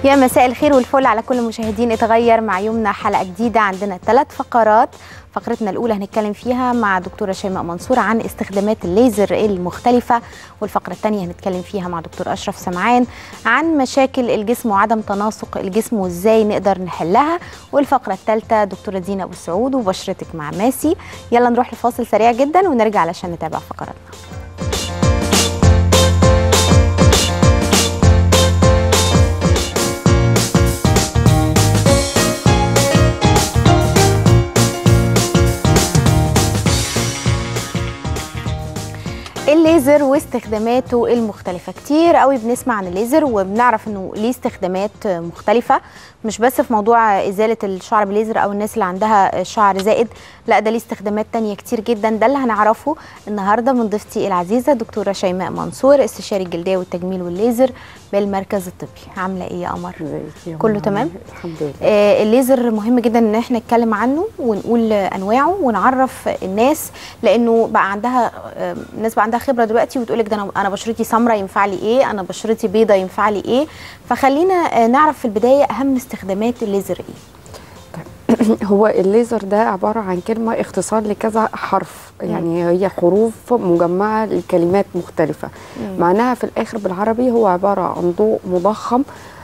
يا مساء الخير والفل على كل مشاهدين اتغير مع يومنا حلقه جديده عندنا ثلاث فقرات فقرتنا الاولى هنتكلم فيها مع دكتوره شيماء منصور عن استخدامات الليزر المختلفه والفقره الثانيه هنتكلم فيها مع دكتور اشرف سمعان عن مشاكل الجسم وعدم تناسق الجسم وازاي نقدر نحلها والفقره الثالثه دكتوره دينا ابو سعود وبشرتك مع ماسي يلا نروح لفاصل سريع جدا ونرجع علشان نتابع فقراتنا الليزر واستخداماته المختلفة كتير قوي بنسمع عن الليزر وبنعرف انه ليه استخدامات مختلفة مش بس في موضوع ازالة الشعر بالليزر او الناس اللي عندها شعر زائد لا ده ليه استخدامات تانية كتير جدا ده اللي هنعرفه النهاردة من ضيفتي العزيزة دكتورة شيماء منصور استشاري الجلدية والتجميل والليزر بالمركز الطبي عاملة ايه يا قمر؟ كله تمام؟ الحمد لله آه الليزر مهم جدا ان احنا نتكلم عنه ونقول انواعه ونعرف الناس لانه بقى عندها آه الناس بقى عندها خبره دلوقتي وتقول لك ده انا انا بشرتي سمراء ينفع لي ايه انا بشرتي بيضه ينفع لي ايه فخلينا آه نعرف في البدايه اهم استخدامات الليزر ايه هو الليزر ده عبارة عن كلمة اختصار لكذا حرف يعني هي حروف مجمعة لكلمات مختلفة مم. معناها في الآخر بالعربي هو عبارة عن ضوء مضخم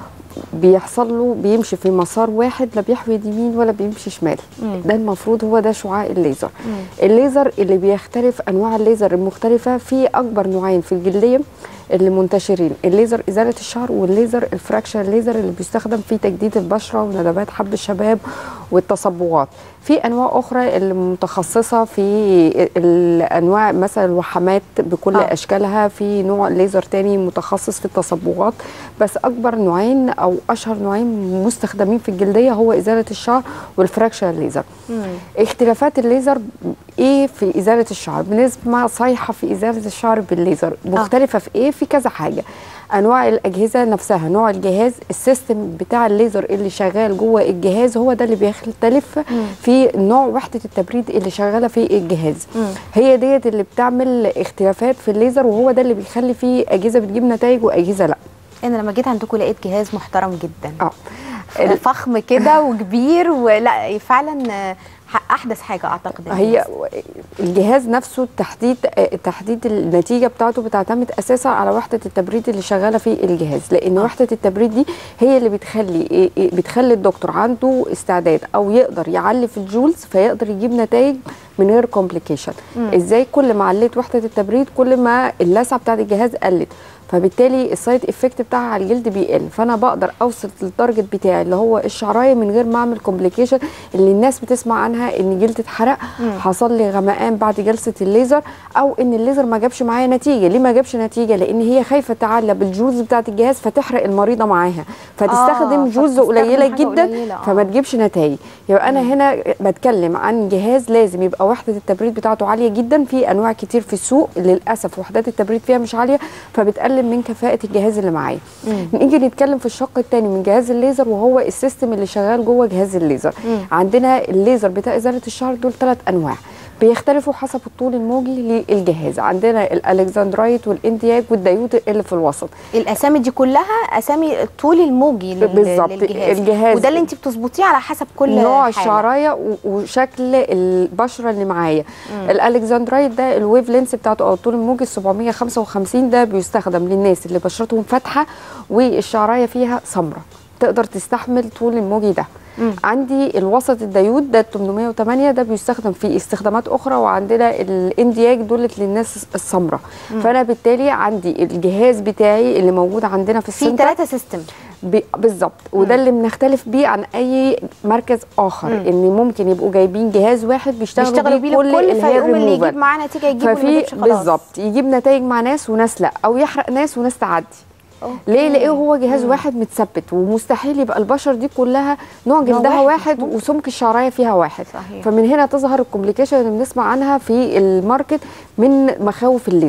بيحصل له بيمشي في مسار واحد لا بيحوي يمين ولا بيمشي شمال مم. ده المفروض هو ده شعاع الليزر مم. الليزر اللي بيختلف انواع الليزر المختلفه في اكبر نوعين في الجلديه اللي منتشرين الليزر ازاله الشعر والليزر الفراكشن ليزر اللي بيستخدم في تجديد البشره وندبات حب الشباب والتصبغات في انواع اخرى اللي متخصصه في الانواع مثلا الوحمات بكل آه. آه. اشكالها في نوع ليزر تاني متخصص في التصبغات بس اكبر نوعين او اشهر نوعين مستخدمين في الجلديه هو ازاله الشعر والفراكشن ليزر مم. اختلافات الليزر ايه في ازاله الشعر بنسمع صيحه في ازاله الشعر بالليزر مختلفه في ايه في كذا حاجه انواع الاجهزه نفسها نوع الجهاز السيستم بتاع الليزر اللي شغال جوه الجهاز هو ده اللي بيختلف في نوع وحده التبريد اللي شغاله في الجهاز مم. هي ديت اللي بتعمل اختلافات في الليزر وهو ده اللي بيخلي فيه اجهزه بتجيب نتائج واجهزه لا انا لما جيت عندكم لقيت جهاز محترم جدا اه فخم كده وكبير ولا فعلا آه، احدث حاجه اعتقد هي الجهاز نفسه تحديد تحديد النتيجه بتاعته بتعتمد اساسا على وحده التبريد اللي شغاله في الجهاز لان آه. وحده التبريد دي هي اللي بتخلي بتخلي الدكتور عنده استعداد او يقدر يعلي في الجولز فيقدر يجيب نتائج من غير كومبليكيشن ازاي كل ما عليت وحده التبريد كل ما اللسعه بتاعت الجهاز قلت فبالتالي السايد افكت بتاعها على الجلد بيقل فانا بقدر اوصل للتارجت بتاعي اللي هو الشعرايه من غير ما اعمل كومبليكيشن اللي الناس بتسمع عنها ان جلد اتحرق مم. حصل لي غمقان بعد جلسه الليزر او ان الليزر ما جابش معايا نتيجه ليه ما جابش نتيجه لان هي خايفه تعلى بالجولز بتاعه الجهاز فتحرق المريضه معاها فتستخدم آه، جولز فتستخدم قليله حاجة جدا قليلة، آه. فما تجيبش نتائج يبقى انا هنا بتكلم عن جهاز لازم يبقى وحده التبريد بتاعته عاليه جدا في انواع كتير في السوق للاسف وحدات التبريد فيها مش عاليه فبتقلل من كفاءه الجهاز اللي معايا مم. نيجي نتكلم في الشق الثاني من جهاز الليزر وهو السيستم اللي شغال جوه جهاز الليزر مم. عندنا الليزر بتاع ازاله الشعر دول ثلاث انواع بيختلفوا حسب الطول الموجي للجهاز عندنا الالكسندرايت والاندياك والديوت اللي في الوسط الاسامي دي كلها اسامي الطول الموجي لل- بالظبط، للجهاز الجهاز- وده اللي انت بتظبطيه على حسب كل نوع حالة. الشعرايه و- وشكل البشره اللي معايا الالكسندرايت ده الويف لينس بتاعته او الطول الموجي 755 ده بيستخدم للناس اللي بشرتهم فاتحه والشعرايه فيها سمراء تقدر تستحمل طول الموجي ده مم. عندي الوسط الديود ده 808 ده بيستخدم في استخدامات اخرى وعندنا الاندياج دولت للناس السمراء فانا بالتالي عندي الجهاز بتاعي اللي موجود عندنا في في السنتر ثلاثه سيستم ب- بالظبط وده اللي بنختلف بيه عن اي مركز اخر مم. ان ممكن يبقوا جايبين جهاز واحد بيشتغلوا, بيشتغلوا بيه كل الكل الهير فيقوم اللي يجيب ريموفر معاه نتيجه يجيب واللي ما ففي يجيبش خلاص بالظبط يجيب نتائج مع ناس وناس لا او يحرق ناس وناس تعدي أوكي. ليه ليه هو جهاز واحد متثبت ومستحيل يبقى البشر دي كلها نوع جلدها واحد، واحد, ممكن. وسمك الشعرايه فيها واحد صحيح. فمن هنا تظهر الكومبليكيشن اللي بنسمع عنها في الماركت من مخاوف الليزر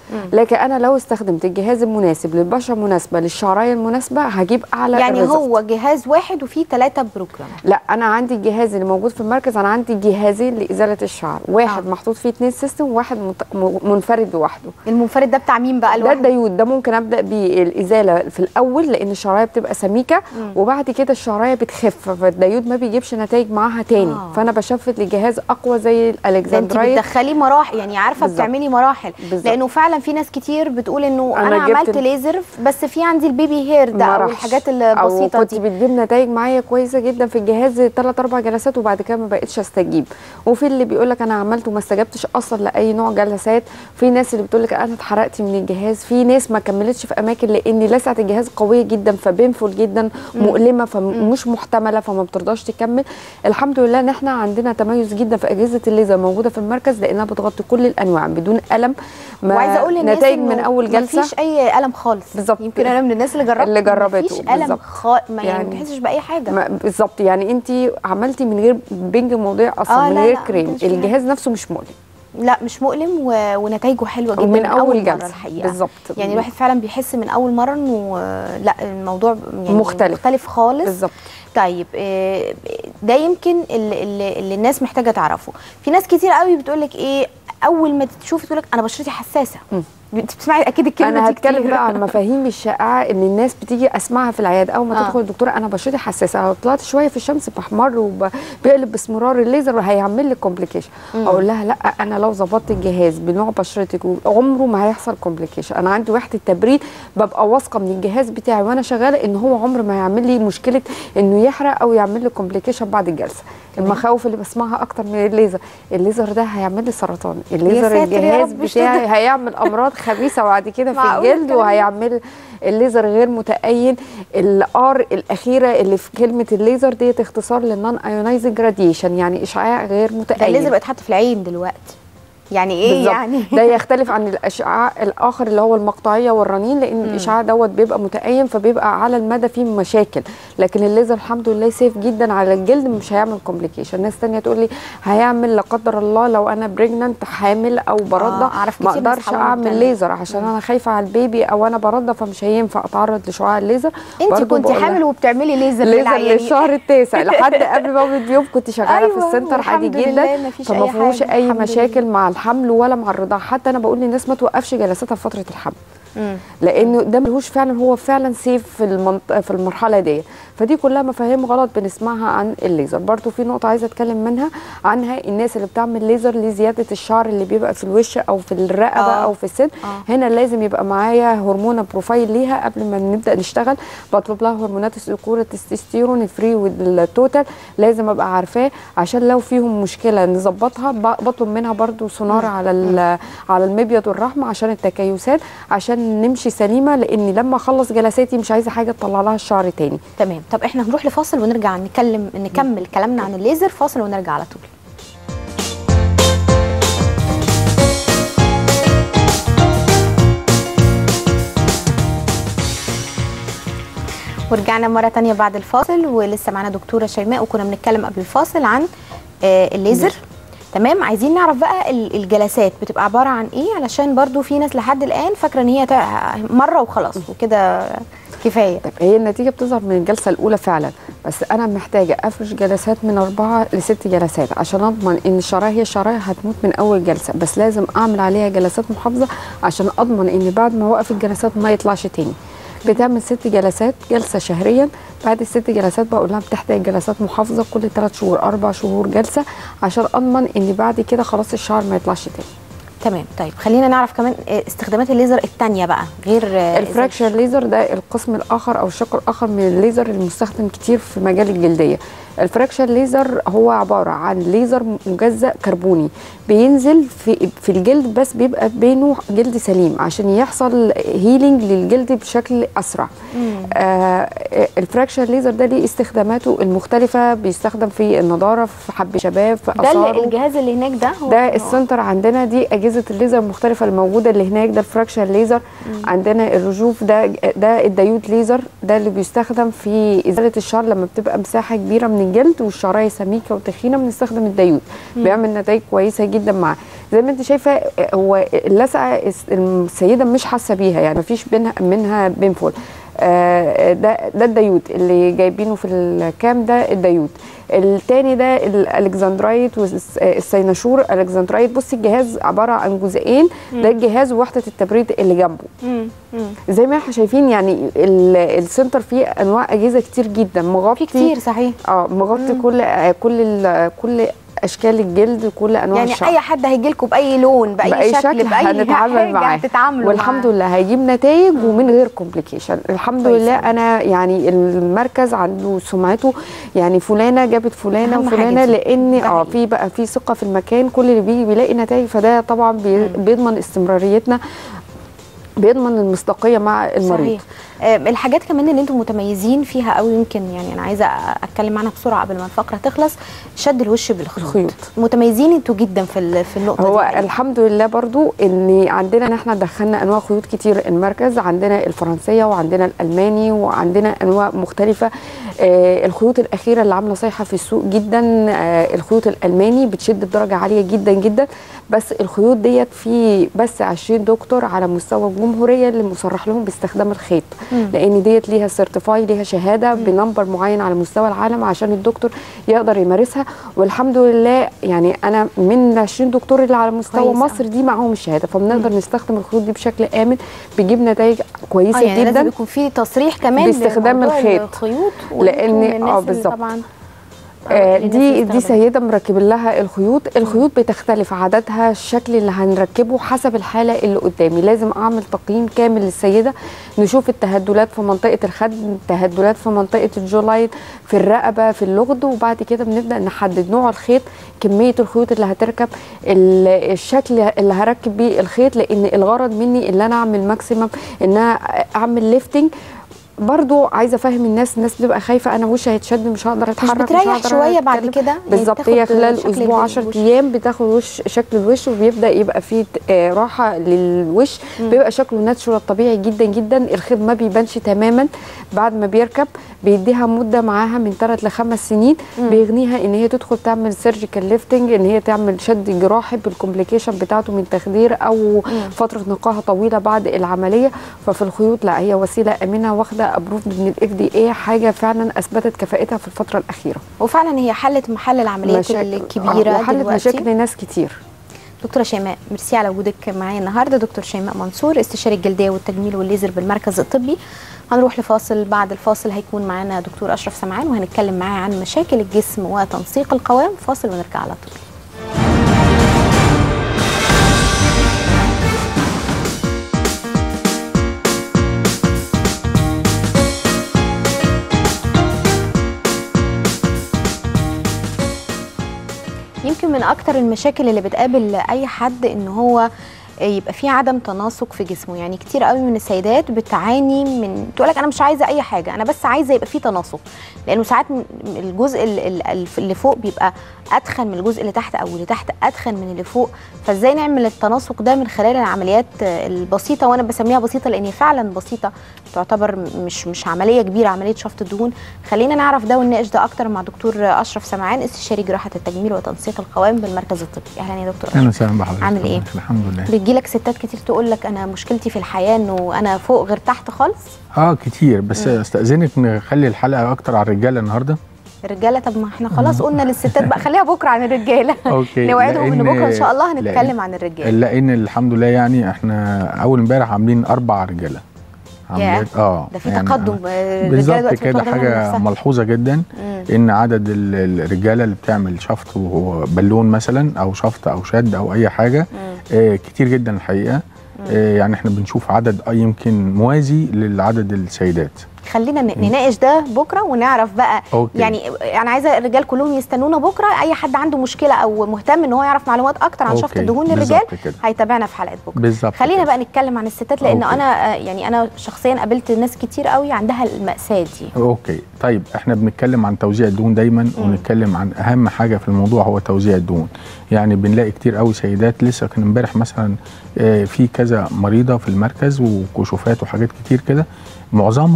لكن انا لو استخدمت الجهاز المناسب للبشره المناسبه للشعرايه المناسبه هجيب اعلى يعني الريزلت. هو جهاز واحد وفيه ثلاثة بروجرام لا انا عندي الجهاز اللي موجود في المركز انا عندي جهازين لازاله الشعر واحد آه. آه. محطوط فيه اتنين سيستم وواحد منت- م- منفرد لوحده المنفرد ده بتاع مين بقى ده لوحده؟ الديود ده ممكن ابدا بالازاله في الاول لان الشعرايه بتبقى سميكه وبعد كده الشعرايه بتخف فالديود ما بيجيبش نتائج معاها تاني آه. فانا بشفت لجهاز اقوى زي ده انت الالكسندرايت بتدخلي مراحل يعني عارفه بالظبط. بتعملي مراحل بالظبط. لانه فعلا في ناس كتير بتقول انه أنا انا, جبت عملت ال- ليزر بس في عندي البيبي هير ده ما او راحش. الحاجات او البسيطه كنت دي بتجيب نتائج معايا كويسه جدا في الجهاز ثلاث اربع جلسات وبعد كده ما بقتش استجيب وفي اللي بيقول لك انا عملت وما استجبتش اصلا لاي نوع جلسات في ناس اللي بتقول لك انا اتحرقت من الجهاز في ناس ما كملتش في اماكن لان لسعه الجهاز قويه جدا فبينفل جدا مؤلمه فمش محتمله فما بترضاش تكمل الحمد لله ان احنا عندنا تميز جدا في اجهزه الليزر موجوده في المركز لانها بتغطي كل الانواع بدون الم ما وعايزه اقول للناس نتائج إنه من اول جلسه مفيش اي الم خالص بالظبط. يمكن انا من الناس اللي جربت اللي جربته، مفيش الم بالظبط. خا... ما يعني, يعني ما بتحسش باي حاجه ما بالظبط يعني انت عملتي من غير بنج موضوع اصلا آه، من لا، غير لا، ما كريم كانش فيها الجهاز نفسه مش مؤلم لا مش مؤلم و... ونتائجه حلوه جدا ومن أول مرة جلسة. الحقيقه بالظبط. يعني الواحد فعلا بيحس من اول مره انه لا الموضوع يعني مختلف. مختلف خالص بالظبط طيب آه، ده يمكن اللي, اللي, اللي الناس محتاجه تعرفه في ناس كتير قوي بتقول لك ايه اول ما تشوفي تقول لك انا بشرتي حساسه انت بتسمعي اكيد الكلمه انا دي هتكلم كتير. بقى عن مفاهيم الشائعه ان الناس بتيجي اسمعها في العياده اول ما آه. آه. تدخل الدكتوره انا بشرتي حساسه لو طلعت شويه في الشمس بحمر وبقلب باستمرار الليزر وهيعمل لي كومبليكيشن اقول لها لا انا لو ظبطت الجهاز بنوع بشرتك عمره ما هيحصل كومبليكيشن انا عندي وحده تبريد ببقى واثقه من الجهاز بتاعي وانا شغاله ان هو عمر ما هيعمل لي مشكله انه يحرق او يعمل لي كومبليكيشن بعد الجلسه المخاوف اللي بسمعها اكتر من الليزر الليزر ده هيعمل لي سرطان الليزر ساتر يا الجهاز رب، مش بتاعي كده. هيعمل امراض خبيثه بعد كده في معقول الجلد الكلام ده؟ وهيعمل الليزر غير متأين الار الاخيره اللي في كلمه الليزر ديت اختصار للنون ايونايزنج راديشن يعني اشعاع غير ده متأين الليزر بقى يتحط في العين دلوقتي يعني ايه بالظبط. يعني ده يختلف عن الاشعاع الاخر اللي هو المقطعيه والرنين لان الاشعاع دوت بيبقى متأين فبيبقى على المدى فيه مشاكل لكن الليزر الحمد لله سيف جدا على الجلد مش هيعمل كومبليكيشن ناس تانية تقول لي هيعمل لا قدر الله لو انا بريجننت حامل او برضه آه، أعرف ما كتير ناس اقدرش حوالين اعمل بتعمل. ليزر عشان انا خايفه على البيبي او انا برضه فمش هينفع اتعرض لشعاع الليزر انت برضه كنت بقول لها حامل وبتعملي ليزر ليزر للعيانين. للشهر التاسع لحد قبل ما اولد بيوم كنت شغاله أيوة، في السنتر عادي والحمد لله جدا مفيش فما أي فيهوش حاجة، اي الحمد مشاكل مع الحمل ولا مع الرضاعه حتى انا بقول للناس ما توقفش جلساتها في فتره الحمل مم. لانه ده ملهوش فعلا هو فعلا سيف في المنط... في المرحله دي فدي كلها مفاهيم غلط بنسمعها عن الليزر برضو في نقطه عايزه اتكلم منها عنها الناس اللي بتعمل ليزر لزياده الشعر اللي بيبقى في الوش او في الرقبه آه. او في السن آه. هنا لازم يبقى معايا هرمون بروفايل ليها قبل ما نبدا نشتغل بطلب لها هرمونات الذكوره التستوستيرون الفري والتوتال لازم ابقى عارفاه عشان لو فيهم مشكله نظبطها ب- بطلب منها برضو سونار على ال- على المبيض والرحم عشان التكيسات عشان نمشي سليمه لان لما اخلص جلساتي مش عايزه حاجه تطلع لها الشعر تاني تمام طب احنا هنروح لفاصل ونرجع نتكلم نكمل كلامنا عن الليزر فاصل ونرجع على طول ورجعنا مرة تانية بعد الفاصل ولسه معانا دكتورة شيماء وكنا بنتكلم قبل الفاصل عن آه، الليزر تمام عايزين نعرف بقى ال- الجلسات بتبقى عبارة عن ايه علشان برضو في ناس لحد الآن فاكرة ان هي تع- مرة وخلاص وكده كفاية طيب هي النتيجه بتظهر من الجلسه الاولى فعلا بس انا محتاجه افرش جلسات من اربعه لست جلسات عشان اضمن ان الشرايح هي الشرايح هتموت من اول جلسه بس لازم اعمل عليها جلسات محافظه عشان اضمن ان بعد ما اوقف الجلسات ما يطلعش تاني بتعمل ست جلسات جلسه شهريا بعد الست جلسات بقول لها بتحتاج جلسات محافظه كل ثلاث شهور اربع شهور جلسه عشان اضمن ان بعد كده خلاص الشعر ما يطلعش تاني تمام طيب خلينا نعرف كمان آه، استخدامات الليزر التانية بقى غير آه، الفراكشر ليزر ده القسم الاخر او الشق الاخر من الليزر المستخدم كتير في مجال الجلديه الفراكشر ليزر هو عباره عن ليزر مجزأ كربوني بينزل في في الجلد بس بيبقى بينه جلد سليم عشان يحصل هيلينج للجلد بشكل اسرع آه الفراكشر ليزر ده ليه استخداماته المختلفه بيستخدم في النضاره في حب شباب في ده اللي- اثاره الجهاز اللي هناك ده هو ده السنتر عندنا دي اجهزه الليزر المختلفه الموجوده اللي هناك ده الفراكشر ليزر عندنا الرجوف ده ده الديود ليزر ده اللي بيستخدم في ازاله الشعر لما بتبقى مساحه كبيره من الجلد والشرايح سميكه وتخينه بنستخدم الدايود بيعمل نتائج كويسه جدا معاه زي ما انت شايفه هو اللسعه السيده مش حاسه بيها يعني مفيش بينها منها بينفول آه، ده ده الدايود اللي جايبينه في الكام ده الدايود التاني ده الالكسندرايت والسيناشور الكسندرايت بصي الجهاز عباره عن جزئين ده الجهاز ووحده التبريد اللي جنبه مم. مم. زي ما احنا شايفين يعني ال- السنتر فيه انواع اجهزه كتير جدا مغطي في كتير صحيح اه مغطي كل آه، كل ال- كل اشكال الجلد كل انواع يعني الشعر اي حد هيجي لكم باي لون باي, بأي شكل, شكل باي هنتعامل حاجة معاه. هتتعاملوا والحمد معاه. لله هيجيب نتائج ومن غير كومبليكيشن الحمد كويس لله أوي. انا يعني المركز عنده سمعته يعني فلانه جابت فلانه أهم وفلانه حاجة دي. لان ده اه حقيقي. في بقى في ثقه في المكان كل اللي بيجي بيلاقي نتائج فده طبعا بي بيضمن استمراريتنا بيضمن المصداقيه مع المريض صحيح آه، الحاجات كمان اللي انتم متميزين فيها قوي يمكن يعني انا عايزه اتكلم عنها بسرعه قبل ما الفقره تخلص شد الوش بالخيوط الخيوط. متميزين انتوا جدا في ال- في النقطه هو دي حقيقي. الحمد لله برضو ان عندنا ان احنا دخلنا انواع خيوط كتير المركز عندنا الفرنسيه وعندنا الالماني وعندنا انواع مختلفه آه الخيوط الاخيره اللي عامله صيحه في السوق جدا آه الخيوط الالماني بتشد بدرجه عاليه جدا جدا بس الخيوط ديت في بس 20 دكتور على مستوى الجمهوريه اللي مصرح لهم باستخدام الخيط مم. لان ديت ليها سيرتيفاي ليها شهاده بنمبر معين على مستوى العالم عشان الدكتور يقدر يمارسها والحمد لله يعني انا من ال 20 دكتور اللي على مستوى كويس مصر دي معاهم الشهاده فبنقدر نستخدم الخيوط دي بشكل امن بيجيب نتائج اه كويسه يعني لازم جدا يكون في تصريح كمان باستخدام لموضوع الخيط. الخيوط لأن- وانتوا من الناس اه اللي بالظبط. طبعا آه، الناس دي اللي دي استخدمت. سيده مركب لها الخيوط الخيوط بتختلف عددها الشكل اللي هنركبه حسب الحاله اللي قدامي لازم اعمل تقييم كامل للسيده نشوف التهدلات في منطقه الخد التهدلات في منطقه الجولاين في الرقبه في اللغد وبعد كده بنبدا نحدد نوع الخيط كميه الخيوط اللي هتركب ال- الشكل اللي هركب بيه الخيط لان الغرض مني ان انا اعمل ماكسيمم ان انا اعمل ليفتنج برضو عايزه افهم الناس الناس بتبقى خايفه انا وشي هيتشد مش هقدر مش اتحرك بتريح هقدر شويه بعد أتكلم. كده يعني بالظبط بتاخد هي خلال شكل اسبوع 10 الوش. ايام بتاخد وش شكل الوش وبيبدا يبقى فيه آه، راحه للوش بيبقى شكله ناتشورال طبيعي جدا جدا الخيط ما بيبانش تماما بعد ما بيركب بيديها مده معاها من 3 ل 5 سنين بيغنيها ان هي تدخل تعمل سيرجيكال ليفتنج ان هي تعمل شد جراحي بالكومبليكيشن بتاعته من تخدير او فتره نقاهه طويله بعد العمليه ففي الخيوط لا هي وسيله امنه واخده ابروف من الاف دي اي حاجه فعلا اثبتت كفاءتها في الفتره الاخيره وفعلا هي حلت محل العمليات مشاكل- الكبيره آه، وحلت دلوقتي مشاكل ناس كتير دكتوره شيماء ميرسي على وجودك معايا النهارده دكتور شيماء منصور استشاري الجلديه والتجميل والليزر بالمركز الطبي هنروح لفاصل بعد الفاصل هيكون معانا دكتور اشرف سمعان وهنتكلم معاه عن مشاكل الجسم وتنسيق القوام فاصل ونرجع على طول يمكن من اكتر المشاكل اللي بتقابل اي حد ان هو يبقى في عدم تناسق في جسمه يعني كتير قوي من السيدات بتعاني من تقول لك انا مش عايزه اي حاجه انا بس عايزه يبقى في تناسق لانه ساعات م- الجزء ال- ال- اللي فوق بيبقى اتخن من الجزء اللي تحت او اللي تحت اتخن من اللي فوق فازاي نعمل التناسق ده من خلال العمليات البسيطه وانا بسميها بسيطه لان هي فعلا بسيطه تعتبر مش مش عمليه كبيره عمليه شفط الدهون خلينا نعرف ده ونناقش ده اكتر مع دكتور اشرف سمعان استشاري جراحه التجميل وتنسيق القوام بالمركز الطبي اهلا يا دكتور اهلا أشرف. وسهلا بحضرتك عامل ايه؟ الحمد لله بتجيلك ستات كتير تقول لك انا مشكلتي في الحياه انه انا فوق غير تحت خالص اه كتير بس استاذنك نخلي الحلقه اكتر على الرجاله النهارده الرجاله طب ما احنا خلاص قلنا للستات بقى خليها بكره عن الرجاله اوكي نوعدهم ان لأن- بكره ان شاء الله هنتكلم لأن- عن الرجاله لان الحمد لله يعني احنا اول امبارح عاملين اربع رجاله عمليات اه ده في يعني تقدم آه، الرجاله بالظبط دلوقتي كده بتاخد بالها من حاجه نفسها. ملحوظه جدا مم. ان عدد ال- الرجاله اللي بتعمل شفط وهو بالون مثلا او شفط او شد او اي حاجه آه كتير جدا الحقيقه آه يعني احنا بنشوف عدد آه يمكن موازي للعدد السيدات خلينا ن- نناقش ده بكره ونعرف بقى أوكي. يعني انا عايزه الرجال كلهم يستنونا بكره اي حد عنده مشكله او مهتم ان هو يعرف معلومات اكتر عن شفط أوكي. الدهون للرجال بالظبط كده. هيتابعنا في حلقه بكره بالظبط خلينا كده. بقى نتكلم عن الستات لان أوكي. انا آه، يعني انا شخصيا قابلت ناس كتير قوي عندها المأساة دي اوكي طيب احنا بنتكلم عن توزيع الدهون دايما ونتكلم عن اهم حاجه في الموضوع هو توزيع الدهون يعني بنلاقي كتير قوي سيدات لسه كان امبارح مثلا آه، في كذا مريضه في المركز وكشوفات وحاجات كتير كده معظمهم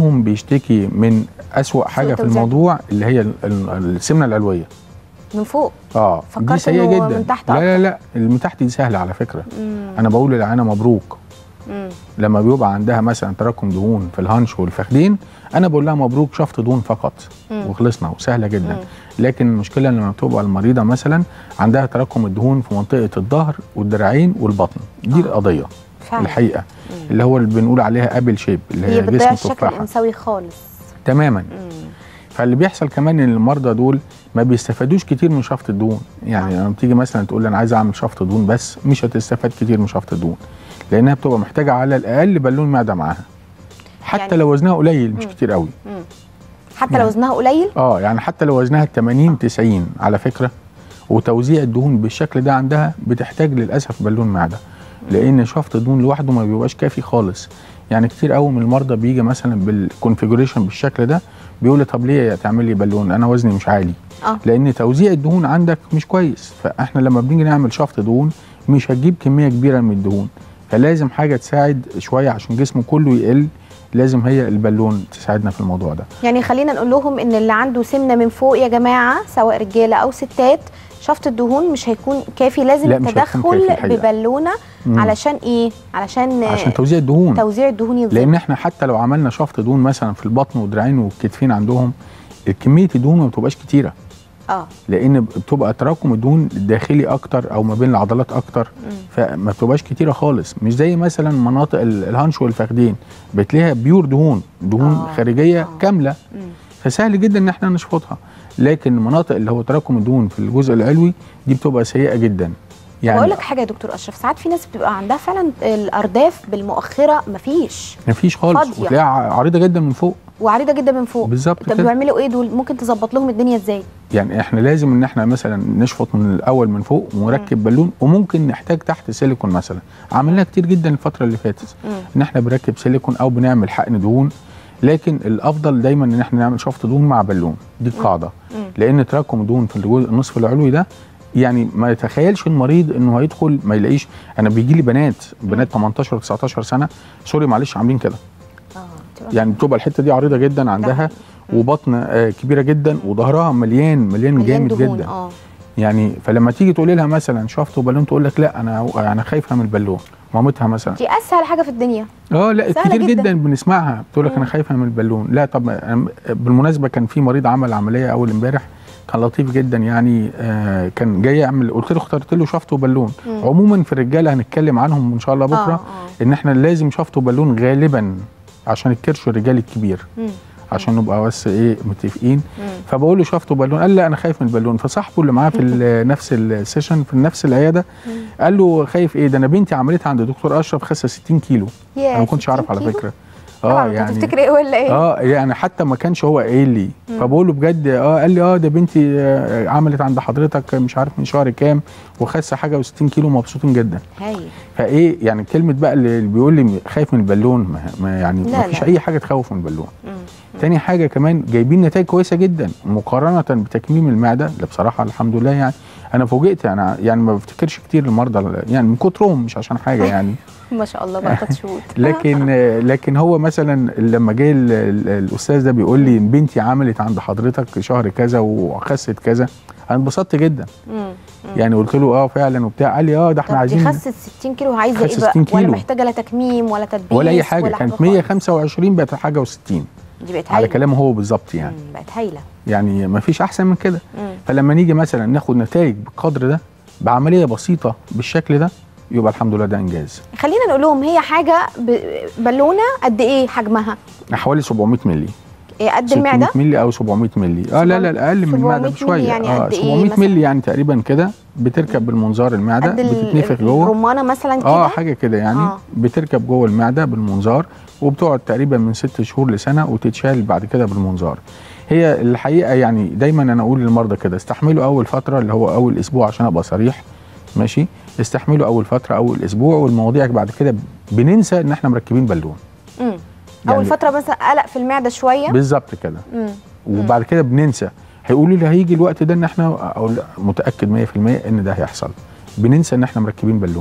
بتشتكي من اسوأ حاجه في توزيع. الموضوع اللي هي ال- ال- السمنه العلويه من فوق اه دي فكرت سيئه إنه جدا من تحت لا أكتر. لا لا اللي من تحت دي سهله على فكره مم. انا بقول للعيانه مبروك مم. لما بيبقى عندها مثلا تراكم دهون في الهانش والفخدين انا بقول لها مبروك شفط دهون فقط مم. وخلصنا وسهله جدا مم. لكن المشكله لما بتبقى المريضه مثلا عندها تراكم الدهون في منطقه الظهر والدراعين والبطن دي آه. القضيه فعلا الحقيقه اللي هو اللي بنقول عليها ابل شيب اللي هي هي بتضيع جسم الشكل تفاحه الانثوي خالص تماما مم. فاللي بيحصل كمان ان المرضى دول ما بيستفادوش كتير من شفط الدهون يعني لما بتيجي مثلا تقول لي انا عايز اعمل شفط دهون بس مش هتستفاد كتير من شفط الدهون لانها بتبقى محتاجه على الاقل بالون معده معاها حتى يعني- لو وزنها قليل مش مم. كتير قوي مم. حتى لو يعني- وزنها قليل اه يعني حتى لو وزنها 80 90 على فكره وتوزيع الدهون بالشكل ده عندها بتحتاج للاسف بالون معده لان شفط الدهون لوحده ما بيبقاش كافي خالص يعني كتير قوي من المرضى بيجي مثلا بالكونفيجريشن بالشكل ده بيقول لي طب ليه تعمل لي بالون انا وزني مش عالي اه لان توزيع الدهون عندك مش كويس فاحنا لما بنيجي نعمل شفط دهون مش هتجيب كميه كبيره من الدهون فلازم حاجه تساعد شويه عشان جسمه كله يقل لازم هي البالون تساعدنا في الموضوع ده يعني خلينا نقول لهم ان اللي عنده سمنه من فوق يا جماعه سواء رجاله او ستات شفط الدهون مش هيكون كافي لازم لا، مش هيكون كافي التدخل الحقيقة. ببالونه مم. علشان ايه علشان عشان توزيع الدهون توزيع الدهون يتظبط لان احنا حتى لو عملنا شفط دهون مثلا في البطن والدراعين والكتفين عندهم كميه الدهون ما بتبقاش كتيره اه لان بتبقى تراكم الدهون الداخلي اكتر او ما بين العضلات اكتر فما بتبقاش كتيره خالص مش زي مثلا مناطق ال- الهانش والفخدين بتلاقيها بيور دهون دهون آه، خارجيه آه. كامله مم. فسهل جدا ان احنا نشفطها لكن المناطق اللي هو تراكم الدهون في الجزء العلوي دي بتبقى سيئه جدا يعني بقول لك حاجه يا دكتور اشرف ساعات في ناس بتبقى عندها فعلا الارداف بالمؤخره مفيش مفيش خالص فاضية. وتلاقيها ع- عريضه جدا من فوق وعريضه جدا من فوق بالظبط طب كده بيعملوا ايه دول ممكن تظبط لهم الدنيا ازاي يعني احنا لازم ان احنا مثلا نشفط من الاول من فوق ونركب بالون وممكن نحتاج تحت سيليكون مثلا عملناها كتير جدا الفتره اللي فاتت مم. ان احنا بنركب سيليكون او بنعمل حقن دهون لكن الافضل دايما ان احنا نعمل شفط دهون مع بالون دي القاعده مم. لان تراكم الدهون في الجزء النصف العلوي ده يعني ما يتخيلش المريض انه هيدخل ما يلاقيش انا بيجي لي بنات بنات 18 19 سنه سوري معلش عاملين كده اه تبقى يعني بتبقى الحته دي عريضه جدا عندها حقيقي. وبطن آه كبيره جدا وظهرها مليان مليان, مليان جامد دهون جدا اه يعني فلما تيجي تقولي لها مثلا شفط وبالون تقول لك لا انا انا خايفه من البالون مامتها مثلا دي اسهل حاجه في الدنيا اه لا سهلة كتير جدا. جدا, بنسمعها بتقول لك انا خايفه من البالون لا طب أنا- بالمناسبه كان في مريض عمل عمليه اول امبارح كان لطيف جدا يعني آه كان جاي يعمل قلت له اخترت له شفط وبالون مم. عموما في الرجاله هنتكلم عنهم ان شاء الله بكره آه، ان احنا لازم شفط وبالون غالبا عشان الكرش الرجالي الكبير مم. عشان نبقى بس ايه متفقين مم. فبقول له شفته بالون قال لا انا خايف من البالون فصاحبه اللي معاه في ال- نفس السيشن في نفس العياده قال له خايف ايه ده انا بنتي عملتها عند دكتور اشرف خاسه 60 كيلو ياه، انا ما كنتش 60 اعرف على كيلو؟ فكره طبعا انت هتفتكر ايه ولا ايه اه يعني حتى ما كانش هو قايل لي فبقول له بجد اه قال لي اه ده بنتي آه عملت عند حضرتك مش عارف من شهر كام وخاسه حاجه و60 كيلو مبسوطين جدا هايل فايه يعني كلمه بقى اللي اللي بيقول لي خايف من البالون ما ما يعني لا، ما فيش لا. اي حاجه تخوف من البالون مم. تاني حاجه كمان جايبين نتائج كويسه جدا مقارنه بتكميم المعده اللي بصراحه الحمد لله يعني انا فوجئت انا يعني ما بفتكرش كتير المرضى يعني من كترهم مش عشان حاجه يعني ما شاء الله بقى شهور لكن لكن هو مثلا لما جه ال- ال- الاستاذ ده بيقول لي بنتي عملت عند حضرتك شهر كذا وخست كذا انا انبسطت جدا مم. يعني قلت له اه فعلا وبتاع قال لي اه ده احنا طب دي عايزين خست 60 كيلو عايزه ايه خست بقى 60 ولا كيلو. محتاجه لا تكميم ولا تدبيس ولا اي حاجه ولا كانت خالص. 125 بقت حاجه و60 دي بقت على هايله كلامه هو بالظبط يعني مم، بقت هايله يعني ما فيش احسن من كده مم. فلما نيجي مثلا ناخد نتائج بالقدر ده بعمليه بسيطه بالشكل ده يبقى الحمد لله ده انجاز خلينا نقول لهم هي حاجه ب- بالونه قد ايه حجمها حوالي 700 مللي إيه قد 600 المعده مللي او 700 مللي اه لا لا اقل من 700 المعده مللي بشويه يعني اه قد إيه 700 مثلاً؟ مللي يعني تقريبا كده بتركب بالمنظار المعده قد ال- بتتنفخ جوه الرمانه مثلا كده اه حاجه كده يعني آه. آه. بتركب جوه المعده بالمنظار وبتقعد تقريبا من ست شهور لسنه وتتشال بعد كده بالمنظار هي الحقيقه يعني دايما انا اقول للمرضى كده استحملوا اول فتره اللي هو اول اسبوع عشان ابقى صريح ماشي استحملوا اول فتره اول اسبوع والمواضيع بعد كده بننسى ان احنا مركبين بالون مم. يعني- اول فتره مثلا قلق في المعده شويه بالظبط كده مم. وبعد كده بننسى هيقولوا لي هيجي الوقت ده ان احنا اقول لا، متاكد 100% ان ده هيحصل بننسى ان احنا مركبين بالون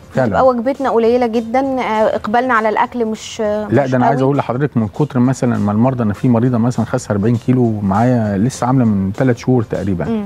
فعلا تبقى وجبتنا قليله جدا آه، اقبالنا على الاكل مش لا مش ده انا عايز قوي. اقول لحضرتك من كتر مثلا ما المرضى انا في مريضه مثلا خس 40 كيلو معايا لسه عامله من ثلاث شهور تقريبا مم.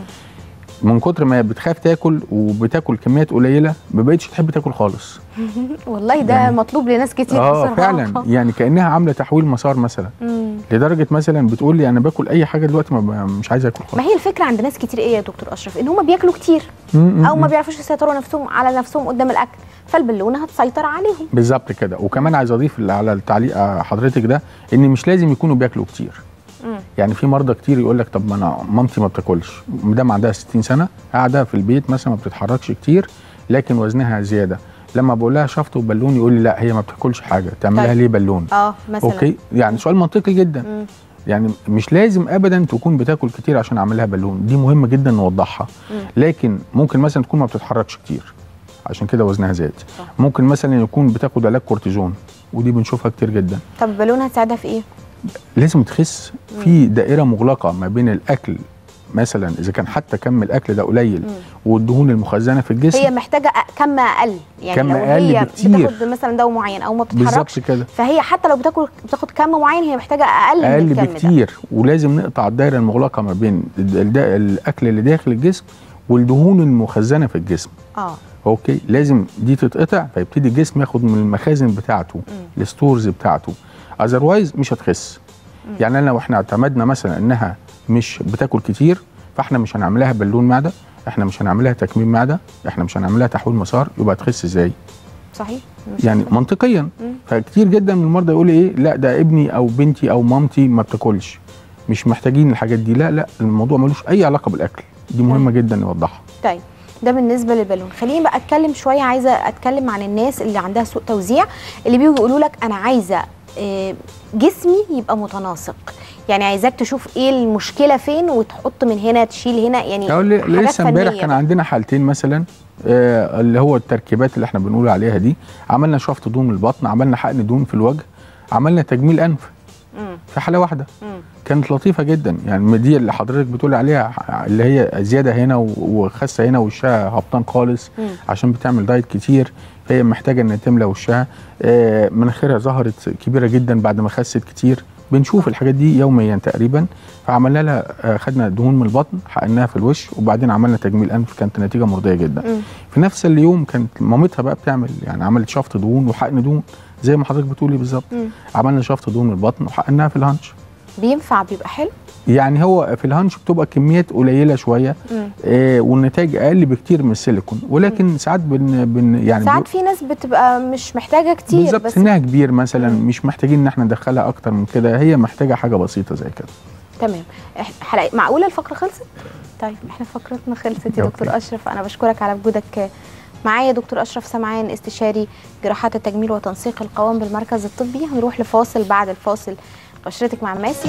من كتر ما بتخاف تاكل وبتاكل كميات قليله ما بقتش تحب تاكل خالص والله ده يعني- مطلوب لناس كتير اه بصراحه فعلا يعني كانها عامله تحويل مسار مثلا مم. لدرجه مثلا بتقول لي انا باكل اي حاجه دلوقتي ما ب- مش عايز اكل ما خالص هي الفكره عند ناس كتير ايه يا دكتور اشرف ان هم بياكلوا كتير م- او م- ما م. بيعرفوش يسيطروا نفسهم على نفسهم قدام الاكل فالبالونه هتسيطر عليهم بالظبط كده وكمان عايز اضيف على التعليق حضرتك ده ان مش لازم يكونوا بياكلوا كتير مم. يعني في مرضى كتير يقول لك طب ما انا مامتي ما بتاكلش مدام عندها 60 سنه قاعده في البيت مثلا ما بتتحركش كتير لكن وزنها زياده لما بقول لها شفط وبالون يقول لي لا هي ما بتاكلش حاجه تعملها طيب. ليه بالون اه مثلا اوكي يعني سؤال منطقي جدا مم. يعني مش لازم ابدا تكون بتاكل كتير عشان اعملها بالون دي مهمه جدا نوضحها مم. لكن ممكن مثلا تكون ما بتتحركش كتير عشان كده وزنها زاد صح. ممكن مثلا يكون بتاخد علاج كورتيزون ودي بنشوفها كتير جدا طب البالونه هتساعدها في ايه؟ لازم تخس في دائره مغلقه ما بين الاكل مثلا اذا كان حتى كم الاكل ده قليل مم. والدهون المخزنه في الجسم هي محتاجه أ- كم اقل يعني كم لو أقل هي بكتير. بتاخد مثلا دواء معين او ما بتتحركش بالظبط كده فهي حتى لو بتاكل بتاخد كم معين هي محتاجه اقل, من اقل الكم ده بكتير ولازم نقطع الدائره المغلقه ما بين ال- ال- الاكل اللي داخل الجسم والدهون المخزنه في الجسم اه اوكي لازم دي تتقطع فيبتدي الجسم ياخد من المخازن بتاعته الستورز بتاعته اذروايز مش هتخس يعني انا لو احنا اعتمدنا مثلا انها مش بتاكل كتير فاحنا مش هنعملها بالون معده احنا مش هنعملها تكميم معده احنا مش هنعملها تحويل مسار يبقى تخس ازاي صحيح مش يعني منطقيا مم. فكتير جدا من المرضى يقول ايه لا ده ابني او بنتي او مامتي ما بتاكلش مش محتاجين الحاجات دي لا لا الموضوع ملوش اي علاقه بالاكل دي مهمه جدا نوضحها طيب ده بالنسبه للبالون خليني بقى اتكلم شويه عايزه اتكلم عن الناس اللي عندها سوء توزيع اللي بيجوا يقولوا لك انا عايزه آه، جسمي يبقى متناسق يعني عايزاك تشوف ايه المشكله فين وتحط من هنا تشيل هنا يعني اقول لي حاجات لسه امبارح فنية كان بقى. عندنا حالتين مثلا آه اللي هو التركيبات اللي احنا بنقول عليها دي عملنا شفط دهون من البطن عملنا حقن دهون في الوجه عملنا تجميل انف مم. في حاله واحده مم. كانت لطيفه جدا يعني دي اللي حضرتك بتقول عليها اللي هي زياده هنا و- وخاسه هنا وشها هبطان خالص مم. عشان بتعمل دايت كتير فهي محتاجه ان تملى وشها آه، مناخيرها ظهرت كبيره جدا بعد ما خست كتير بنشوف الحاجات دي يوميا تقريبا فعملنا لها آه، خدنا دهون من البطن حقناها في الوش وبعدين عملنا تجميل انف كانت نتيجه مرضيه جدا مم. في نفس اليوم كانت مامتها بقى بتعمل يعني عملت شفط دهون وحقن دهون زي ما حضرتك بتقولي بالظبط مم. عملنا شفط دهون من البطن وحقناها في الهانش بينفع بيبقى حلو يعني هو في الهانش بتبقى كميات قليله شويه مم. آه والنتائج اقل بكتير من السيليكون ولكن ساعات بن, بن يعني ساعات في ناس بتبقى مش محتاجه كتير بالظبط بس سنها كبير مثلا مم. مش محتاجين ان احنا ندخلها اكتر من كده هي محتاجه حاجه بسيطه زي كده تمام إح- حلقة معقوله الفقره خلصت طيب احنا فقرتنا خلصت يا أوكي. دكتور اشرف انا بشكرك على وجودك معايا دكتور اشرف سمعان استشاري جراحات التجميل وتنسيق القوام بالمركز الطبي هنروح لفاصل بعد الفاصل بشرتك مع ماسي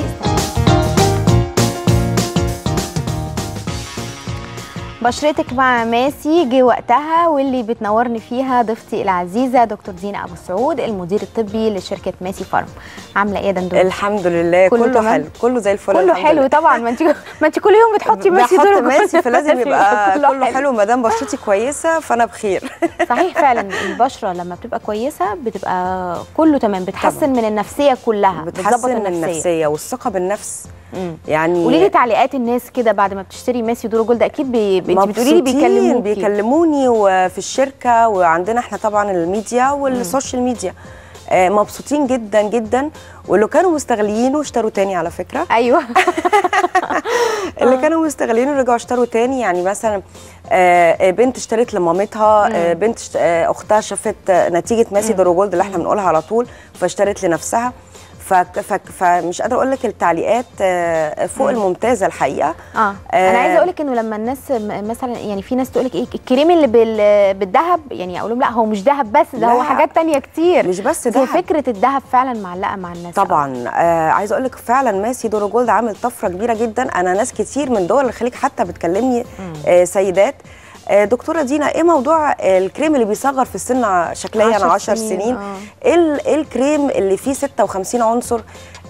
بشرتك مع ماسي جه وقتها واللي بتنورني فيها ضيفتي العزيزه دكتور دينا ابو سعود المدير الطبي لشركه ماسي فارم عامله ايه يا دندون الحمد لله كله كله, تمام؟ حلو كله زي الفل كله الحمد حلو لله. طبعا ما انت ما انت كل يوم بتحطي ماسي بحط طول ماسي فلازم يبقى كله كله حلو ما دام بشرتي كويسه فانا بخير صحيح فعلا البشره لما بتبقى كويسه بتبقى كله تمام بتحسن طبعاً. من النفسيه كلها بتظبط بتحسن من النفسيه والثقه بالنفس مم. يعني قولي لي تعليقات الناس كده بعد ما بتشتري ماسي دورو جولد اكيد بي... انت بتقولي لي مبسوطين، بيكلموكي بيكلموني وفي الشركه وعندنا احنا طبعا الميديا والسوشيال ميديا آه، مبسوطين جدا جدا واللي كانوا مستغليينه اشتروا تاني على فكره ايوه اللي كانوا مستغلينه رجعوا اشتروا تاني يعني مثلا آه، آه، بنت اشترت لمامتها آه، بنت اشت- آه، اختها شافت آه، نتيجه ماسي دروجولد اللي احنا بنقولها على طول فاشترت لنفسها ف- ف- فمش قادره اقول لك التعليقات آه، فوق الممتازه الحقيقه اه انا عايزه اقول لك انه لما الناس م- مثلا يعني في ناس تقول لك ايه الكريم اللي بال... بالذهب يعني اقول لهم لا هو مش ذهب بس ده هو لا. حاجات تانية كتير مش بس هي ده فكره الذهب فعلا معلقه مع الناس طبعا آه عايزه اقول لك فعلا ماسي دورو جولد عامل طفره كبيره جدا انا ناس كتير من دول الخليج حتى بتكلمني آه سيدات آه دكتوره دينا ايه موضوع الكريم اللي بيصغر في السن شكليا عشر 10 سنين، سنين آه. ايه ال- إيه الكريم اللي فيه 56 عنصر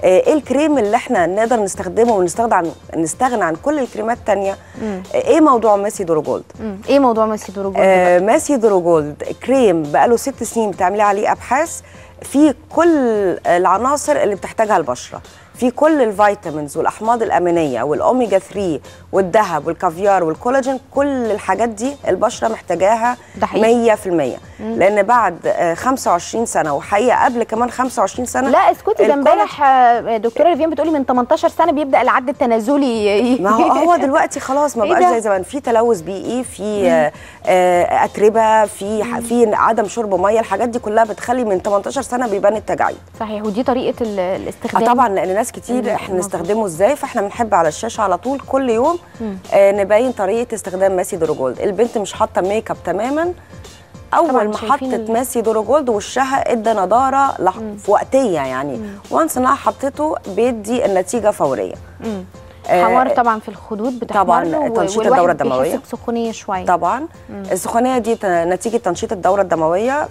آه، ايه الكريم اللي احنا نقدر نستخدمه ونستغنى عن نستغنى عن كل الكريمات التانية آه، ايه موضوع ماسي دروجولد مم. ايه موضوع ميسي دروجولد آه ماسي دروجولد كريم بقاله ست سنين بتعملي عليه ابحاث في كل العناصر اللي بتحتاجها البشره في كل الفيتامينز والاحماض الامينيه والاوميجا 3 والذهب والكافيار والكولاجين كل الحاجات دي البشره محتاجاها ده حقيقي. 100% لان بعد آه 25 سنه وحقيقه قبل كمان 25 سنه لا اسكتي ده الكولاج- امبارح آه، دكتوره ريفين بتقولي من 18 سنه بيبدا العد التنازلي ي- ما هو هو دلوقتي خلاص ما إيه بقاش ده؟ زي زمان في تلوث بيئي في آه، آه، اتربه في ح- في عدم شرب ميه الحاجات دي كلها بتخلي من 18 سنه بيبان التجاعيد صحيح ودي طريقه ال- اه الاستخدام طبعا لان ناس كتير مم، احنا مظبوط. نستخدمه ازاي فاحنا بنحب على الشاشه على طول كل يوم آه نبين طريقه استخدام ماسي دروجولد البنت مش حاطه ميك اب تماما طبعاً اول ما شايفين حطت ال- ماسي دروجولد وشها ادى نضاره لح... في وقتيه يعني وانس انها حطته بيدي النتيجه فوريه مم. آه، حمار طبعا في الخدود بتحمر طبعاً و- تنشيط والواحد الدورة الدموية. بيحس بسخونيه شويه طبعا السخونيه دي ت- نتيجه تنشيط الدوره الدمويه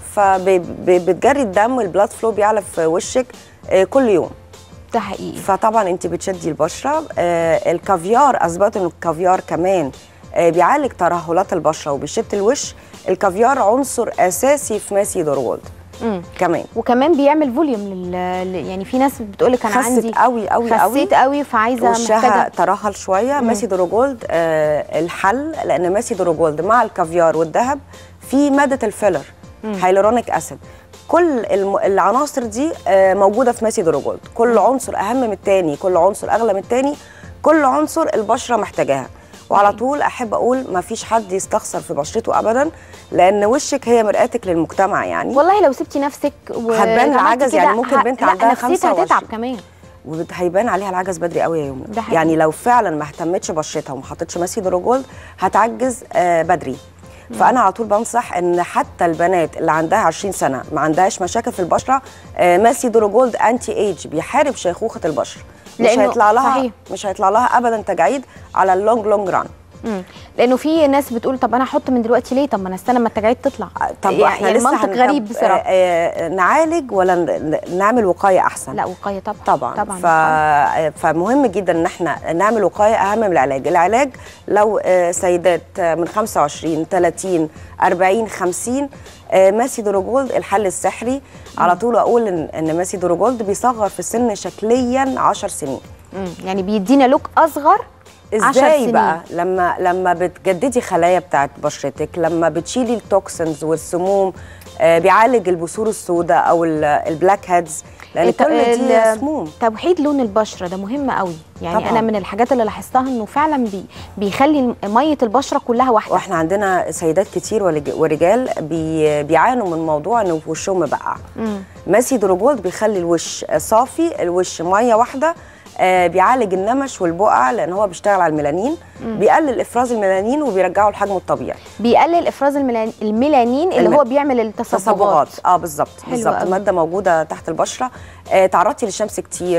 فبتجري الدم والبلاد فلو بيعلى في وشك آه، كل يوم ده حقيقي فطبعا انت بتشدي البشره آه الكافيار اثبت ان الكافيار كمان آه بيعالج ترهلات البشره وبيشد الوش الكافيار عنصر اساسي في ماسي دروجولد مم. كمان وكمان بيعمل فوليوم لل... ل- يعني في ناس بتقول لك انا خست عندي قوي قوي قوي خسيت قوي فعايزه وشها محتاجه ترهل شويه ماسي دروجولد آه الحل لان ماسي دروجولد مع الكافيار والذهب في ماده الفيلر هايلورونيك اسيد كل الم... العناصر دي آه موجوده في ماسي دروجولد كل عنصر اهم من التاني كل عنصر اغلى من التاني كل عنصر البشره محتاجاها وعلى طول احب اقول ما فيش حد يستخسر في بشرته ابدا لان وشك هي مرآتك للمجتمع يعني والله لو سبتي نفسك هتبان العجز، يعني ممكن بنت لا عندها نفسيتها 25. هتتعب كمان وهيبان عليها العجز بدري قوي يا يمنى ده حقيقي. يعني لو فعلا ما اهتمتش بشرتها وما حطتش ماسي دروجولد هتعجز آه بدري فانا على طول بنصح ان حتى البنات اللي عندها 20 سنه ما عندهاش مشاكل في البشره آه ماسي دروجولد انتي ايج بيحارب شيخوخه البشره مش لأنه هيطلع لها صحيح. مش هيطلع لها ابدا تجاعيد على اللونج لونج ران مم. لانه في ناس بتقول طب انا احط من دلوقتي ليه طب ما انا استنى ما التجاعيد تطلع طب يعني احنا لسه المنطق هن- غريب طب، بصراحه آه آه نعالج ولا ن- نعمل وقايه احسن لا وقايه طبعا طبعا, طبعا طبعا. ف... فمهم جدا ان احنا نعمل وقايه اهم من العلاج العلاج لو آه، سيدات آه، من 25 30 40 50 آه، ماسي دروجولد الحل السحري على طول اقول ان ان ماسي دروجولد بيصغر في السن شكليا 10 سنين مم. يعني بيدينا لوك اصغر 10 ازاي سنين. بقى لما لما بتجددي خلايا بتاعت بشرتك لما بتشيلي التوكسنز والسموم آه، بيعالج البثور السوداء او ال- البلاك هيدز لان الت- كل دي ال- سموم توحيد لون البشره ده مهم قوي يعني طبعاً. انا من الحاجات اللي لاحظتها انه فعلا بي بيخلي ميه البشره كلها واحده واحنا عندنا سيدات كتير ولج- ورجال بي بيعانوا من موضوع ان وشهم مبقع مم. ماسي دروجولد بيخلي الوش صافي الوش ميه واحده آه بيعالج النمش والبقع لان هو بيشتغل على الميلانين بيقلل افراز الميلانين وبيرجعه لحجمه الطبيعي بيقلل افراز الميلان- الميلانين اللي الم- هو بيعمل التصبغات تصبغات اه بالظبط حلو بالظبط قوي. ماده موجوده تحت البشره آه تعرضتي للشمس كتير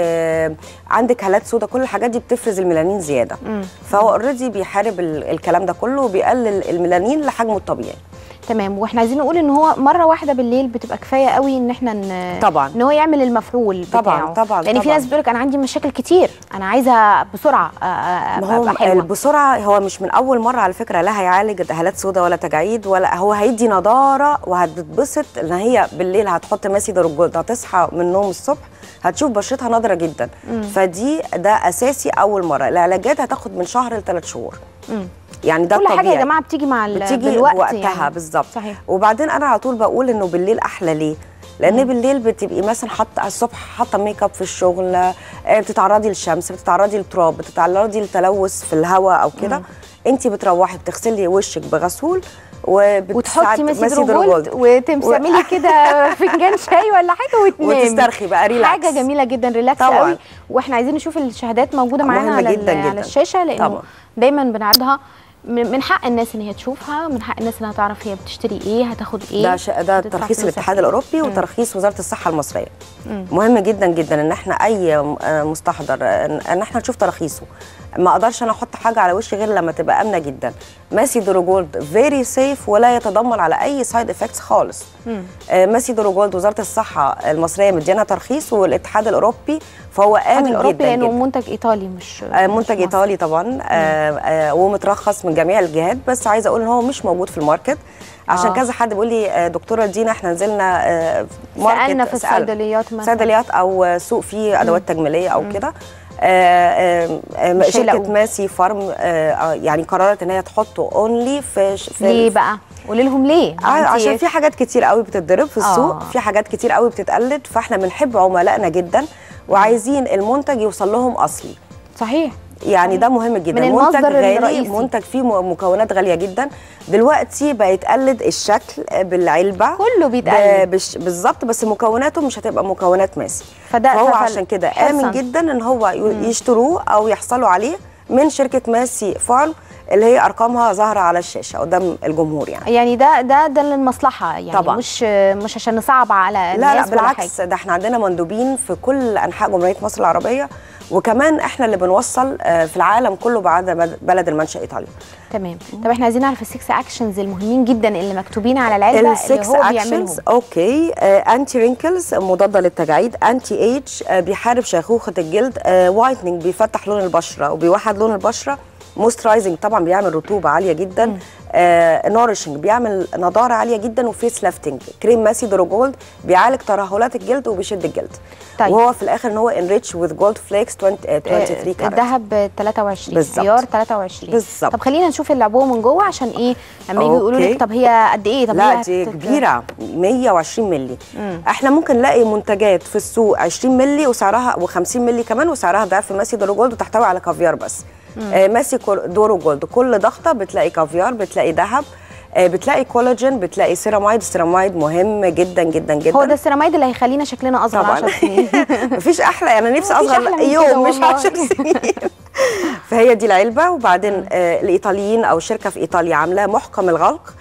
آه عندك هالات سودا كل الحاجات دي بتفرز الميلانين زياده مم. فهو اوريدي بيحارب ال- الكلام ده كله وبيقلل الميلانين لحجمه الطبيعي تمام واحنا عايزين نقول ان هو مره واحده بالليل بتبقى كفايه قوي ان احنا ن... طبعاً. ان هو يعمل المفعول طبعاً، بتاعه طبعاً، لان في طبعاً. ناس بتقول لك انا عندي مشاكل كتير انا عايزه بسرعه أ- أ- ما هو ابقى حلوه بسرعه هو مش من اول مره على فكره لا هيعالج هالات سودا ولا تجاعيد ولا هو هيدي نضاره وهتتبسط ان هي بالليل هتحط ماسي دروجولد هتصحى من النوم الصبح هتشوف بشرتها نضره جدا فدي ده اساسي اول مره العلاجات هتاخد من شهر لثلاث شهور مم. يعني ده كل حاجه الطبيعي يا جماعه بتيجي مع ال... بتيجي بالوقت وقتها يعني. بالظبط صحيح وبعدين انا على طول بقول انه بالليل احلى ليه لان بالليل بتبقي مثلا حاطه الصبح حاطه ميك اب في الشغل آه، بتتعرضي للشمس بتتعرضي للتراب بتتعرضي للتلوث في الهواء او كده انت بتروحي بتغسلي وشك بغسول وبتساعد- وتحطي ماسي دروجولد وتعملي كده فنجان شاي ولا حاجه وتنامي وتسترخي بقى ريلاكس حاجه جميله جدا ريلاكس طبعاً. قوي واحنا عايزين نشوف الشهادات موجوده معانا مهمة على, جداً ال- على جداً. الشاشه لانه طبعاً. دايما بنعرضها من من حق الناس ان هي تشوفها من حق الناس انها تعرف هي بتشتري ايه هتاخد ايه ده ش... ده هتدفع ترخيص فلوسها الاتحاد فين. الاوروبي مم. وترخيص وزاره الصحه المصريه مم. مهم جدا جدا ان احنا اي م- آه مستحضر آه، ان احنا نشوف تراخيصه ما اقدرش انا احط حاجه على وشي غير لما تبقى امنه جدا ماسي دروجولد فيري سيف ولا يتضمن على اي سايد افكتس خالص آه ماسي دروجولد وزاره الصحه المصريه مدينا ترخيص والاتحاد الاوروبي فهو الاتحاد امن الاوروبي جدا لانه جدا منتج ايطالي مش آه، مش منتج مصري. ايطالي طبعا آه، آه، ومترخص من جميع الجهات بس عايزه اقول ان هو مش موجود في الماركت عشان آه. كذا حد بيقول لي آه، دكتوره دينا احنا نزلنا آه، ماركت سالنا في سأل- الصيدليات مثلا صيدليات او سوق فيه ادوات تجميليه او كده آه، آه، آه، مش شركه هيلاقوه. ماسي فارم آه، آه، يعني قررت ان هي تحطه اونلي في في ليه بقى قولي لهم ليه آه، أنتي- عشان في حاجات كتير قوي بتتضرب في السوق آه. في حاجات كتير قوي بتتقلد فاحنا بنحب عملائنا جدا وعايزين المنتج يوصل لهم اصلي صحيح يعني ده مهم جدا من المصدر منتج غالي الرئيسي. منتج فيه م- مكونات غاليه جدا دلوقتي بيتقلد الشكل بالعلبه كله بيتقلد. ب- بش- بالظبط بس مكوناته مش هتبقى مكونات ماسي فده- فهو ففل- عشان كده حرصاً. امن جدا ان هو ي- يشتروه او يحصلوا عليه من شركه ماسي فارم اللي هي ارقامها ظاهره على الشاشه قدام الجمهور يعني يعني ده ده ده للمصلحه يعني طبعاً. مش مش عشان نصعب على لا الناس لا ولا بالعكس حاجة. ده احنا عندنا مندوبين في كل انحاء جمهوريه مصر العربيه وكمان احنا اللي بنوصل آه، في العالم كله بعد بد- بلد المنشا ايطاليا تمام طب احنا عايزين نعرف السكس اكشنز المهمين جدا اللي مكتوبين على العلبه اللي السكس هو بيعملهم اكشنز اوكي انتي رينكلز مضاده للتجاعيد انتي ايج بيحارب شيخوخه الجلد وايتنينج بيفتح لون البشره وبيوحد لون البشره مويسترايزنج طبعا بيعمل رطوبه عاليه جدا نورشنج بيعمل نضاره عاليه جدا وفيس لافتنج كريم ماسي دروجولد بيعالج ترهلات الجلد وبيشد الجلد طيب. وهو في الاخر ان هو انريتش وذ جولد فليكس 23 كارات الذهب 23 بالظبط. عيار 23 بالظبط. طب خلينا نشوف العبوه من جوه عشان ايه لما يجوا يقولوا أوكي. لك طب هي قد ايه طب لا هي دي هتت- كبيره 120 مللي احنا ممكن نلاقي منتجات في السوق 20 مللي وسعرها و50 مللي كمان وسعرها ضعف ماسي دورو جولد وتحتوي على كافيار بس آه ماسي كور- دورو جولد كل ضغطه بتلاقي كافيار بتلاقي ذهب آه بتلاقي كولاجين بتلاقي سيرامايد السيرامايد مهم جدا جدا جدا هو ده السيراميد اللي هيخلينا شكلنا اصغر طبعا 10 سنين مفيش احلى انا نفسي مفيش اصغر أحلى من كده يوم مش والله. 10 سنين فهي دي العلبه وبعدين آه الايطاليين او شركه في ايطاليا عاملاه محكم الغلق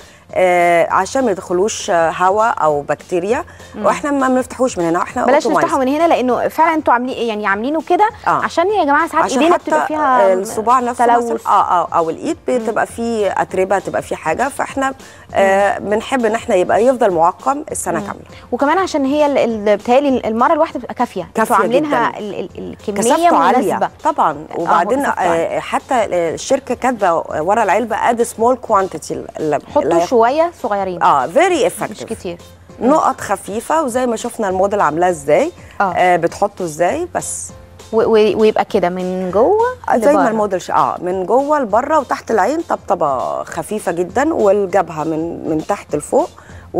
آه عشان ما يدخلوش آه، هواء او بكتيريا واحنا ما بنفتحوش من هنا احنا بلاش automize. نفتحه من هنا لانه فعلا انتوا عاملين يعني عاملينه كده آه. عشان يا جماعه ساعات عشان ايدينا حتى بتبقى فيها الصباع نفسه تلوث مثلا اه اه او الايد بتبقى فيه اتربه تبقى فيه حاجه فاحنا آه بنحب ان احنا يبقى يفضل معقم السنه كامله وكمان عشان هي ال- ال- بتهيألي المره الواحده بتبقى كافيه انتوا كافية عاملينها جداً. ال- ال- الكميه كثافته عاليه مناسبه طبعا وبعدين كثافته عالية. آه حتى الشركه كاتبه ورا العلبه اد سمول كوانتيتي حطوا شويه صغيرين اه فيري مش افكتيف كتير نقط خفيفه وزي ما شفنا الموديل عاملاه ازاي آه. آه بتحطه ازاي بس و- و- ويبقى كده من جوه زي ما لبره. الموديل ش- اه من جوه لبره وتحت العين طبطبه خفيفه جدا والجبهه من من تحت لفوق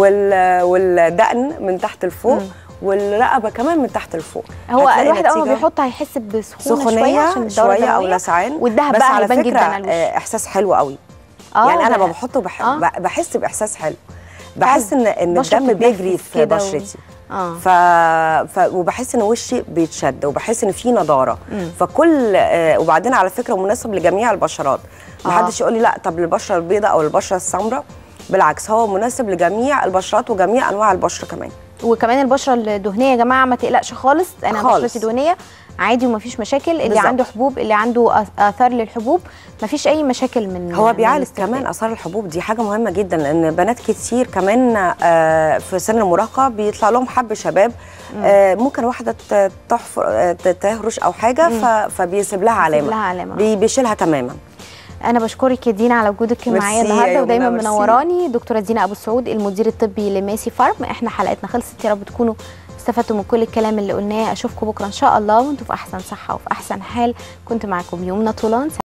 وال والدقن من تحت لفوق والرقبه كمان من تحت لفوق هو هتلاقي الواحد اول ما نتيجة بيحط هيحس بسخونه شويه سخونيه عشان الدوره شويه او الدموية. لسعان والدهب بس بقى على هيبان فكره جدا على الوش آه، احساس حلو قوي آه، يعني انا ده- لما بحطه بح... آه. ب- بحس باحساس حلو بحس ان ان بشرة الدم بيجري بتتنفس في كده و- بشرتي اه ف... ف... وبحس ان وشي بيتشد وبحس ان في نضاره فكل آه وبعدين على فكره مناسب لجميع البشرات محدش يقول لي لا طب للبشره البيضاء او البشره السمراء بالعكس هو مناسب لجميع البشرات وجميع انواع البشره كمان وكمان البشره الدهنيه يا جماعه ما تقلقش خالص انا خالص. بشرتي دهنيه عادي ومفيش مشاكل اللي بالظبط. عنده حبوب اللي عنده آث- اثار للحبوب مفيش اي مشاكل من هو من بيعالج الاستخدام. كمان اثار الحبوب دي حاجه مهمه جدا لان بنات كتير كمان آه، في سن المراهقه بيطلع لهم حب شباب آه، ممكن واحده ت- تحفر آه، ت- تهرش او حاجه ف- فبيسيب لها علامه لها علامة. بي- بيشيلها تماما انا بشكرك يا دينا على وجودك ميرسي معايا يا النهارده يمنى، ودايما ميرسي. منوراني دكتوره دينا ابو سعود المدير الطبي لماسي فارم احنا حلقتنا خلصت يا رب تكونوا استفدتوا من كل الكلام اللي قلناه اشوفكم بكره ان شاء الله وانتم في احسن صحه وفي احسن حال كنت معاكم يومنا طولان